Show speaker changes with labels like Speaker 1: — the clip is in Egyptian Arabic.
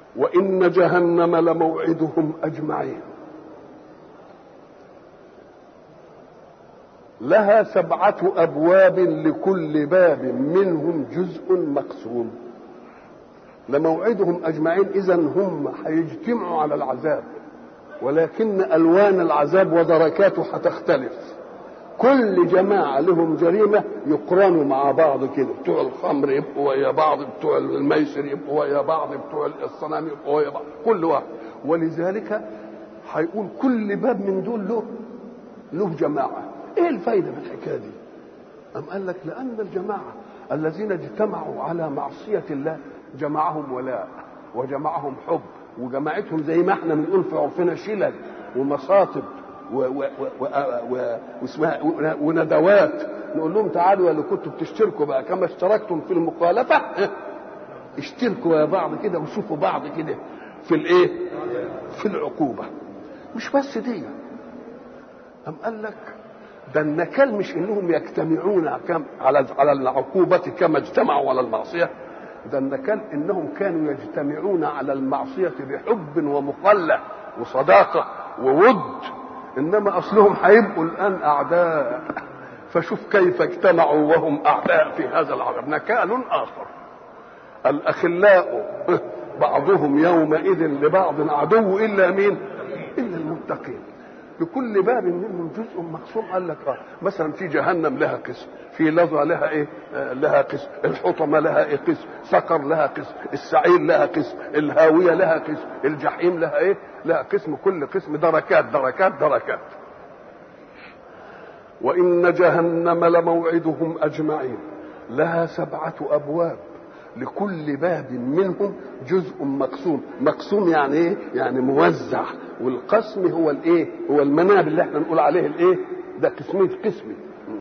Speaker 1: وإن جهنم لموعدهم أجمعين لها سبعة أبواب لكل باب منهم جزء مقسوم لموعدهم أجمعين إذا هم هيجتمعوا على العذاب ولكن ألوان العذاب ودركاته هتختلف كل جماعة لهم جريمة يقرنوا مع بعض كده بتوع الخمر يبقوا ويا بعض بتوع الميسر يبقوا ويا بعض بتوع الصنم يبقوا ويا بعض كل واحد ولذلك هيقول كل باب من دول له له جماعة ايه الفايدة من الحكاية دي أم قال لك لأن الجماعة الذين اجتمعوا على معصية الله جمعهم ولاء وجمعهم حب وجماعتهم زي ما احنا بنقول في عرفنا شلل ومصاطب واسمها وندوات نقول لهم تعالوا يا اللي كنتوا بتشتركوا بقى كما اشتركتم في المخالفه اشتركوا يا بعض كده وشوفوا بعض كده في الايه؟ في العقوبه مش بس دي أم قال لك ده النكال مش انهم يجتمعون كم على على العقوبة كما اجتمعوا على المعصية ده النكال انهم كانوا يجتمعون على المعصية بحب ومقلة وصداقة وود انما اصلهم هيبقوا الان اعداء فشوف كيف اجتمعوا وهم اعداء في هذا العالم نكال اخر الاخلاء بعضهم يومئذ لبعض عدو الا مين الا المتقين لكل باب منهم جزء مقسوم قال لك اه مثلا في جهنم لها قسم في لظى لها ايه آه لها قسم الحطمه لها ايه قسم سقر لها قسم السعير لها قسم الهاويه لها قسم الجحيم لها ايه لها قسم كل قسم دركات دركات دركات وان جهنم لموعدهم اجمعين لها سبعه ابواب لكل باب منهم جزء مقسوم مقسوم يعني ايه يعني موزع والقسم هو الايه هو المناب اللي احنا نقول عليه الايه ده قسمين قسمي